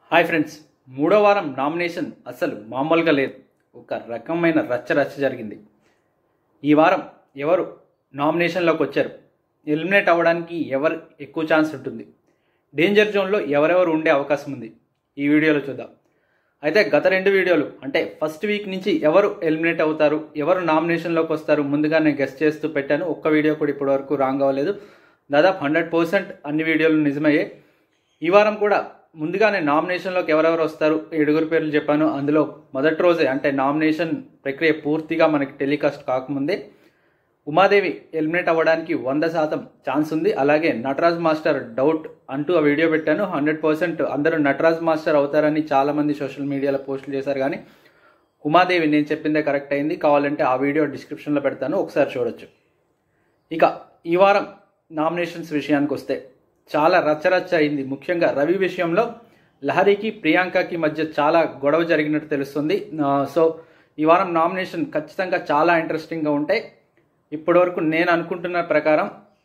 hi friends మూడో వారం nomination అసలు మామూలుగా లేదు ఒక రకమైన రచ్చ రచ్చ జరిగింది ఈ వారం ఎవరు నామినేషన్లోకి వచ్చారు ఎలిమినేట్ అవ్వడానికి ఎవరు ఎక్కువ ఛాన్స్ ఉంటుంది డేంజర్ జోన్లో ఎవరెవరు ఉండే అవకాశం ఉంది ఈ వీడియోలో చూద్దాం అయితే గత రెండు వీడియోలు అంటే ఫస్ట్ వీక్ నుంచి ఎవరు ఎలిమినేట్ అవుతారు ఎవరు నామినేషన్లోకి వస్తారు ముందుగా నేను గెస్ట్ చేస్తూ పెట్టాను ఒక్క వీడియో కూడా ఇప్పటి వరకు రాంగ్ అవ్వలేదు దాదాపు హండ్రెడ్ పర్సెంట్ అన్ని వీడియోలు నిజమయ్యాయి ఈ వారం కూడా ముందుగానే నామినేషన్లోకి ఎవరెవరు వస్తారు ఏడుగురు పేర్లు చెప్పాను అందులో మొదటి రోజే అంటే నామినేషన్ ప్రక్రియ పూర్తిగా మనకి టెలికాస్ట్ కాకముందే ఉమాదేవి ఎలిమినేట్ అవ్వడానికి వంద శాతం ఛాన్స్ ఉంది అలాగే నటరాజ్ మాస్టర్ డౌట్ అంటూ ఆ వీడియో పెట్టాను హండ్రెడ్ పర్సెంట్ అందరూ నటరాజ్ మాస్టర్ అవుతారని చాలామంది సోషల్ మీడియాలో పోస్టులు చేశారు కానీ ఉమాదేవి నేను చెప్పిందే కరెక్ట్ అయింది కావాలంటే ఆ వీడియో డిస్క్రిప్షన్లో పెడతాను ఒకసారి చూడొచ్చు ఇక ఈ వారం నామినేషన్స్ విషయానికి వస్తే చాలా రచ్చరచ్చ అయింది ముఖ్యంగా రవి విషయంలో లహరికి ప్రియాంకకి మధ్య చాలా గొడవ జరిగినట్టు తెలుస్తుంది ఆ, సో ఈ వారం నామినేషన్ ఖచ్చితంగా చాలా ఇంట్రెస్టింగ్గా ఉంటాయి ఇప్పటివరకు నేను అనుకుంటున్న ప్రకారం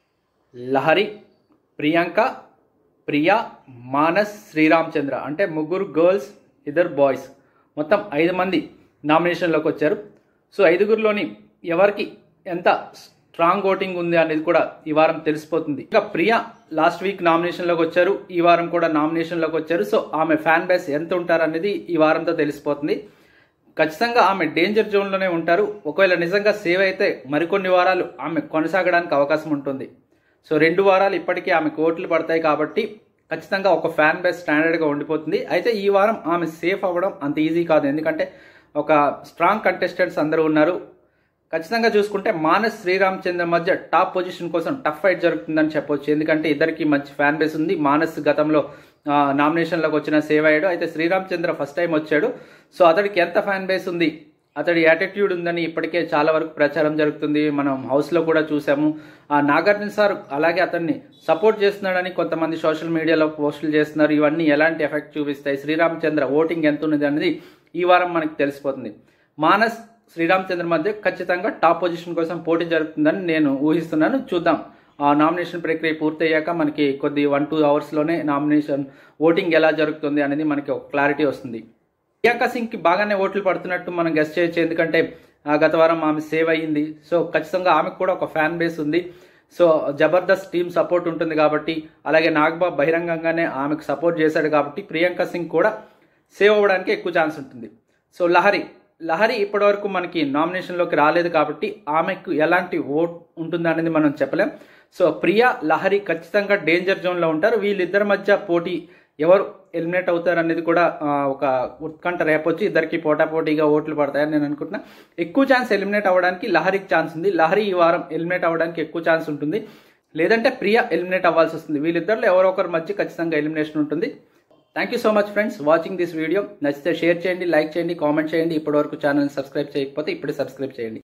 లహరి ప్రియాంక ప్రియా మానస్ శ్రీరామచంద్ర అంటే ముగ్గురు గర్ల్స్ ఇద్దరు బాయ్స్ మొత్తం ఐదు మంది నామినేషన్లోకి వచ్చారు సో ఐదుగురిలోని ఎవరికి ఎంత స్ట్రాంగ్ ఓటింగ్ ఉంది అనేది కూడా ఈ వారం తెలిసిపోతుంది ఇంకా ప్రియా లాస్ట్ వీక్ నామినేషన్లోకి వచ్చారు ఈ వారం కూడా నామినేషన్లోకి వచ్చారు సో ఆమె ఫ్యాన్ బేస్ ఎంత ఉంటారు అనేది ఈ వారంతో తెలిసిపోతుంది ఖచ్చితంగా ఆమె డేంజర్ జోన్లోనే ఉంటారు ఒకవేళ నిజంగా సేవ్ అయితే మరికొన్ని వారాలు ఆమె కొనసాగడానికి అవకాశం ఉంటుంది సో రెండు వారాలు ఇప్పటికీ ఆమెకు ఓట్లు పడతాయి కాబట్టి ఖచ్చితంగా ఒక ఫ్యాన్ బేస్ స్టాండర్డ్గా ఉండిపోతుంది అయితే ఈ వారం ఆమె సేఫ్ అవ్వడం అంత ఈజీ కాదు ఎందుకంటే ఒక స్ట్రాంగ్ కంటెస్టెంట్స్ అందరూ ఉన్నారు ఖచ్చితంగా చూసుకుంటే మానస్ శ్రీరామచంద్ర మధ్య టాప్ పొజిషన్ కోసం టఫ్ ఫైట్ జరుగుతుందని చెప్పొచ్చు ఎందుకంటే ఇద్దరికి మంచి ఫ్యాన్ బేస్ ఉంది మానస్ గతంలో ఆ, నామినేషన్లోకి వచ్చిన సేవ్ అయ్యాడు అయితే శ్రీరామచంద్ర ఫస్ట్ టైం వచ్చాడు సో అతడికి ఎంత ఫ్యాన్ బేస్ ఉంది అతడి యాటిట్యూడ్ ఉందని ఇప్పటికే చాలా వరకు ప్రచారం జరుగుతుంది మనం హౌస్లో కూడా చూసాము ఆ నాగార్జున సార్ అలాగే అతన్ని సపోర్ట్ చేస్తున్నాడని కొంతమంది సోషల్ మీడియాలో పోస్టులు చేస్తున్నారు ఇవన్నీ ఎలాంటి ఎఫెక్ట్ చూపిస్తాయి శ్రీరామచంద్ర ఓటింగ్ ఎంత ఉన్నది అనేది ఈ వారం మనకి తెలిసిపోతుంది మానస్ శ్రీరామచంద్ర మధ్య ఖచ్చితంగా టాప్ పొజిషన్ కోసం పోటీ జరుగుతుందని నేను ఊహిస్తున్నాను చూద్దాం ఆ నామినేషన్ ప్రక్రియ పూర్తయ్యాక మనకి కొద్ది వన్ టూ అవర్స్లోనే నామినేషన్ ఓటింగ్ ఎలా జరుగుతుంది అనేది మనకి ఒక క్లారిటీ వస్తుంది ప్రియాంక సింగ్కి బాగానే ఓట్లు పడుతున్నట్టు మనం గెస్ట్ చేయొచ్చు ఎందుకంటే ఆ, గత వారం ఆమె సేవ్ అయ్యింది సో ఖచ్చితంగా ఆమెకు కూడా ఒక ఫ్యాన్ బేస్ ఉంది సో జబర్దస్త్ టీం సపోర్ట్ ఉంటుంది కాబట్టి అలాగే నాగబాబు బహిరంగంగానే ఆమెకు సపోర్ట్ చేశాడు కాబట్టి ప్రియాంక సింగ్ కూడా సేవ్ అవ్వడానికి ఎక్కువ ఛాన్స్ ఉంటుంది సో లహరి లహరి ఇప్పటివరకు మనకి నామినేషన్లోకి రాలేదు కాబట్టి ఆమెకు ఎలాంటి ఓట్ ఉంటుంది అనేది మనం చెప్పలేం సో ప్రియా లహరి ఖచ్చితంగా డేంజర్ జోన్లో ఉంటారు వీళ్ళిద్దరి మధ్య పోటీ ఎవరు ఎలిమినేట్ అవుతారు అనేది కూడా ఆ, ఒక ఉత్కంఠ రేపొచ్చి ఇద్దరికి పోటాపోటీగా ఓట్లు పడతాయని నేను అనుకుంటున్నా ఎక్కువ ఛాన్స్ ఎలిమినేట్ అవ్వడానికి లహరికి ఛాన్స్ ఉంది లహరి ఈ వారం ఎలిమినేట్ అవ్వడానికి ఎక్కువ ఛాన్స్ ఉంటుంది లేదంటే ప్రియా ఎలిమినేట్ అవ్వాల్సి వస్తుంది వీళ్ళిద్దరిలో ఎవరో ఒకరి మధ్య ఖచ్చితంగా ఎలిమినేషన్ ఉంటుంది thank you so much friends watching this video నచ్చితే షేర్ చేయండి లైక్ చేయండి కామెంట్ చేయండి ఇప్పటివరకు ఛానల్ సబ్స్క్రైబ్ చేయకపోతే ఇప్పుడే సబ్స్క్రైబ్ చేయండి